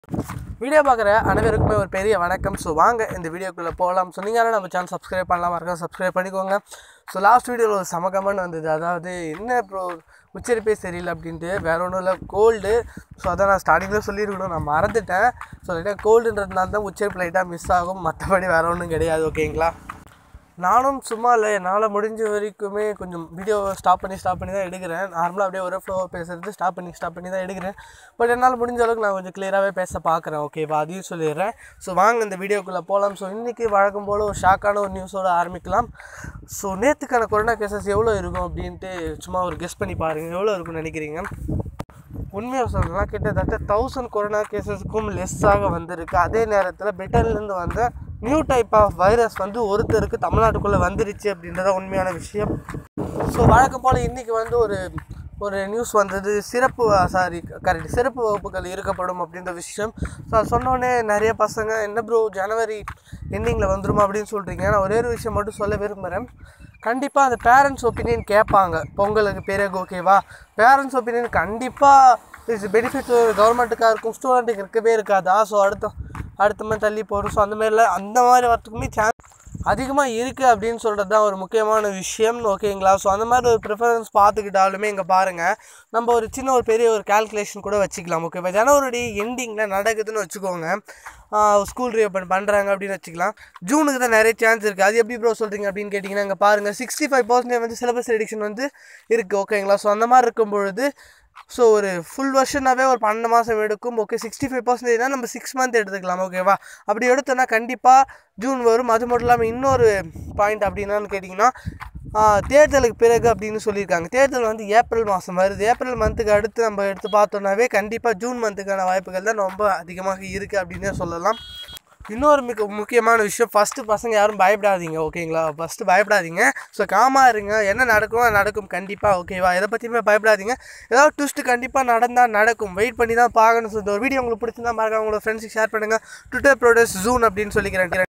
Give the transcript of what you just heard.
video பார்க்குற அனைவருக்குமே ஒரு பெரிய வணக்கம் ஸோ வாங்க இந்த வீடியோக்குள்ளே போகலாம் ஸோ நீங்கள் நம்ம சேனல் சப்ஸ்கிரைப் பண்ணலாமா இருக்கா சப்ஸ்கிரைப் பண்ணிக்கோங்க ஸோ லாஸ்ட் வீடியோவில் ஒரு சம கமெண்ட் வந்தது அதாவது என்ன ப்ரோ உச்சரிப்பே சரியில்லை அப்படின்ட்டு வேற ஒன்றும் இல்லை கோல்டு ஸோ அதான் நான் ஸ்டார்டிங்கில் சொல்லியிருக்கணும் நான் மறந்துட்டேன் ஸோ லைட்டாக கோல்டுன்றதுனால தான் உச்சரிப்பு லைட்டாக மிஸ் ஆகும் மற்றபடி வேற ஒன்றும் கிடையாது ஓகேங்களா நானும் சும்மா இல்லை என்னால் முடிஞ்ச வரைக்குமே கொஞ்சம் வீடியோ ஸ்டாப் பண்ணி ஸ்டாப் பண்ணி தான் எடுக்கிறேன் நார்மலாக அப்படியே ஒரு ஃப்ளோவாக பேசுறது ஸ்டாப் பண்ணி ஸ்டாப் பண்ணி தான் எடுக்கிறேன் பட் என்னால் முடிஞ்ச அளவுக்கு நான் கொஞ்சம் கிளியராகவே பேச பார்க்குறேன் ஓகேவா அதையும் சொல்லிடுறேன் ஸோ வாங்க இந்த வீடியோக்குள்ளே போகலாம் ஸோ இன்றைக்கி வழக்கம் போல் ஒரு ஷாக்கான ஒரு நியூஸோடு ஆரம்பிக்கலாம் ஸோ நேற்றுக்கான கொரோனா கேசஸ் எவ்வளோ இருக்கும் அப்படின்ட்டு சும்மா ஒரு கெஸ் பண்ணி பாருங்கள் எவ்வளோ இருக்கும்னு நினைக்கிறீங்க உண்மையாக சொல்லலாம் கிட்டத்தட்ட தௌசண்ட் கொரோனா கேசஸ்க்கும் லெஸ்ஸாக வந்திருக்கு அதே நேரத்தில் பிரிட்டன்லேருந்து வந்த நியூ டைப் ஆஃப் வைரஸ் வந்து ஒருத்தருக்கு தமிழ்நாட்டுக்குள்ளே வந்துருச்சு அப்படின்றத உண்மையான விஷயம் ஸோ வழக்கம் போல் இன்றைக்கி வந்து ஒரு ஒரு நியூஸ் வந்தது சிறப்பு சாரி கரெக்ட் சிறப்பு வகுப்புகள் இருக்கப்படும் அப்படின்ற விஷயம் ஸோ அது சொன்னோடனே நிறைய பசங்க என்ன ப்ரோ ஜனவரி எண்டிங்கில் வந்துருமா அப்படின்னு சொல்கிறீங்க நான் ஒரே ஒரு விஷயம் மட்டும் சொல்ல விரும்புகிறேன் கண்டிப்பாக அந்த பேரண்ட்ஸ் ஒப்பீனியன் கேட்பாங்க பொங்கலுக்கு பிறகு ஓகேவா பேரண்ட்ஸ் ஒப்பீனியன் கண்டிப்பாக இது பெனிஃபிட்ஸ் கவர்மெண்ட்டுக்காக இருக்கும் ஸ்டூடெண்ட்டுக்கு இருக்கவே இருக்காதா ஸோ அடுத்த அடுத்த மாதிரி தள்ளி போகிறோம் ஸோ அந்த மாதிரிலாம் அந்த மாதிரி வரத்துக்குமே சான்ஸ் அதிகமாக இருக்குது அப்படின்னு சொல்கிறது தான் ஒரு முக்கியமான விஷயம் ஓகேங்களா ஸோ அந்த மாதிரி ஒரு ப்ரிஃபரன்ஸ் பார்த்துக்கிட்டாலுமே இங்கே பாருங்கள் நம்ம ஒரு சின்ன ஒரு பெரிய ஒரு கால்குலேஷன் கூட வச்சுக்கலாம் ஓகேவா ஜனவரி எண்டிங்கில் நடக்குதுன்னு வச்சுக்கோங்க ஸ்கூல் ரீஓப்பன் பண்ணுறாங்க அப்படின்னு வச்சுக்கலாம் ஜூனுக்கு தான் நிறைய சான்ஸ் இருக்குது அது எப்படி ப்ரோ சொல்கிறீங்க அப்படின்னு கேட்டிங்கன்னா இங்கே பாருங்கள் சிக்ஸ்டி ஃபைவ் பர்சன்டேஜ் வந்து சிலபஸ் ரெடிக்ஷன் வந்து இருக்குது ஓகேங்களா ஸோ அந்த மாதிரி இருக்கும் பொழுது ஸோ ஒரு ஃபுல் வருஷனாகவே ஒரு பன்னெண்டு மாதம் எடுக்கும் ஓகே சிக்ஸ்டி ஃபைவ் பர்சன்டேஜ்னால் நம்ம சிக்ஸ் மந்த் எடுத்துக்கலாம் ஓகேவா அப்படி எடுத்தோன்னா கண்டிப்பாக ஜூன் வரும் அது மட்டும் இல்லாமல் இன்னொரு பாயிண்ட் அப்படின்னான்னு கேட்டிங்கன்னா தேர்தலுக்கு பிறகு அப்படின்னு சொல்லியிருக்காங்க தேர்தல் வந்து ஏப்ரல் மாதம் வருது ஏப்ரல் மந்த்துக்கு அடுத்து நம்ம எடுத்து பார்த்தோன்னாவே கண்டிப்பாக ஜூன் மந்த்துக்கான வாய்ப்புகள் தான் ரொம்ப அதிகமாக இருக்குது அப்படின்னே சொல்லலாம் இன்னொரு மிக முக்கியமான விஷயம் ஃபஸ்ட்டு பசங்க யாரும் பயப்படாதீங்க ஓகேங்களா ஃபஸ்ட்டு பயப்படாதீங்க ஸோ காமாக இருங்க என்ன நடக்கும் அது நடக்கும் கண்டிப்பாக ஓகேவா எதை பற்றியுமே பயப்படாதீங்க ஏதாவது ட்விஸ்ட்டு கண்டிப்பாக நடந்தால் நடக்கும் வெயிட் பண்ணி தான் பார்க்கணும் ஸோ இந்த ஒரு வீடியோ உங்களுக்கு பிடிச்சிருந்தா மறக்காம உங்களோட ஃப்ரெண்ட்ஸுக்கு ஷேர் பண்ணுங்கள் ட்விட்டர் ப்ரோடஸ் ஜூன் அப்படின்னு சொல்லிக்கிறேன்